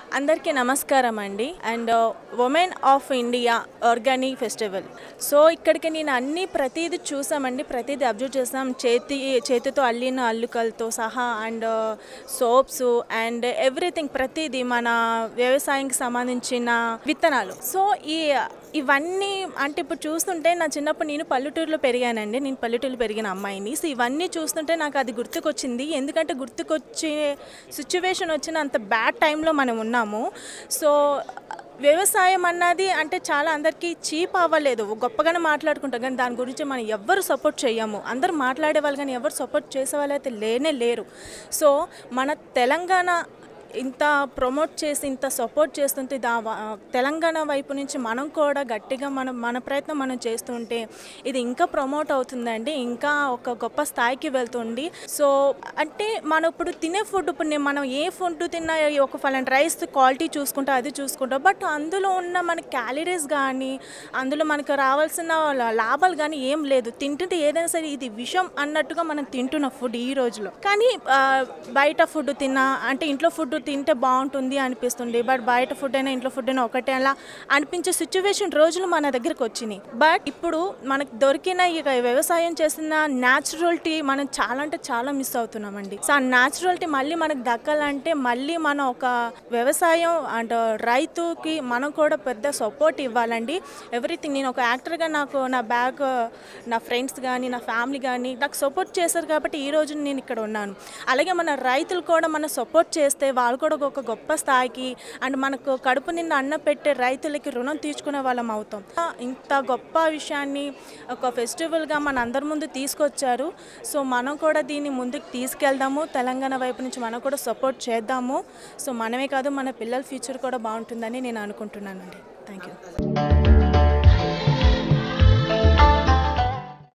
అందరికీ నమస్కారం అండి and women of India organic festival so ఇక్కడికి నేను అన్ని ప్రతిదీ చూసామండి ప్రతిదీ అబ్జర్వ్ చేసాం చేతి చేతితో అల్లిన అల్లుకలతో సహా అండ్ సోప్స్ అండ్ ఎవ్రీథింగ్ ప్రతిదీ మన వ్యవసాయానికి సంబంధించిన విత్తనాలు సో ఈ ఇవన్నీ అంటే ఇప్పుడు చూస్తుంటే నా చిన్నప్పుడు నేను పల్లెటూరులో పెరిగానండి నేను పల్లెటూరులో పెరిగిన అమ్మాయిని సో ఇవన్నీ చూస్తుంటే నాకు అది గుర్తుకొచ్చింది ఎందుకంటే గుర్తుకొచ్చే సిచ్యువేషన్ వచ్చిన అంత బ్యాడ్ టైంలో మనం ఉన్నాము సో వ్యవసాయం అన్నది అంటే చాలా అందరికీ చీప్ అవ్వలేదు గొప్పగానే మాట్లాడుకుంటాం కానీ దాని గురించి మనం ఎవ్వరు సపోర్ట్ చేయము అందరూ మాట్లాడే వాళ్ళు కానీ ఎవరు సపోర్ట్ చేసే వాళ్ళు అయితే లేనే లేరు సో మన తెలంగాణ ఇంత ప్రమోట్ చేసి ఇంత సపోర్ట్ చేస్తుంటే దా వా- తెలంగాణ వైపు నుంచి మనం కూడా గట్టిగా మనం మన ప్రయత్నం మనం చేస్తుంటే ఇది ఇంకా ప్రమోట్ అవుతుందండి ఇంకా ఒక గొప్ప స్థాయికి వెళ్తుంది సో అంటే మనం ఇప్పుడు తినే ఫుడ్ ఇప్పుడు నేను మనం ఏ ఫుడ్ తిన్నా ఒక ఫలానా రైస్ క్వాలిటీ చూసుకుంటా అది చూసుకుంటాం బట్ అందులో ఉన్న మన క్యాలరీస్ కానీ అందులో మనకు రావాల్సిన లా- లాభాలు కానీ ఏం లేదు తింటుంటే ఏదైనా సరే ఇది విషం అన్నట్టుగా మనం తింటున్న ఫుడ్ ఈ రోజులో కానీ ఆ, బయట ఫుడ్ తిన్నా అంటే ఇంట్లో ఫుడ్ తింటే బాగుంటుంది అనిపిస్తుంది బట్ బయట ఫుడ్ అయినా ఇంట్లో ఫుడ్ అయినా ఒకటే అలా అనిపించే సిచ్యువేషన్ రోజులు మన దగ్గరకు వచ్చినాయి బట్ ఇప్పుడు మనకు దొరికిన ఈ వ్యవసాయం చేసిన న్యాచురల్టీ మనం చాలా అంటే చాలా మిస్ అవుతున్నామండి సో ఆ న్యాచురల్టీ మళ్ళీ మనకు దక్కాలంటే మళ్ళీ మనం ఒక వ్యవసాయం అండ్ రైతుకి మనం కూడా పెద్ద సపోర్ట్ ఇవ్వాలండి ఎవ్రీథింగ్ నేను ఒక యాక్టర్గా నాకు నా బ్యాక్ నా ఫ్రెండ్స్ కానీ నా ఫ్యామిలీ కానీ నాకు సపోర్ట్ చేశారు కాబట్టి ఈ రోజు నేను ఇక్కడ ఉన్నాను అలాగే మన రైతులు కూడా మన సపోర్ట్ చేస్తే వాళ్ళు కూడా ఒక గొప్ప స్థాయికి అండ్ మనకు కడుపు నిండా అన్న పెట్టే రైతులకి రుణం తీర్చుకునే వాళ్ళం అవుతాం ఇంత గొప్ప విషయాన్ని ఒక ఫెస్టివల్గా మన అందరి ముందు తీసుకొచ్చారు సో మనం కూడా దీన్ని ముందుకు తీసుకెళ్దాము తెలంగాణ వైపు నుంచి మనం కూడా సపోర్ట్ చేద్దాము సో మనమే కాదు మన పిల్లల ఫ్యూచర్ కూడా బాగుంటుందని నేను అనుకుంటున్నానండి థ్యాంక్ యూ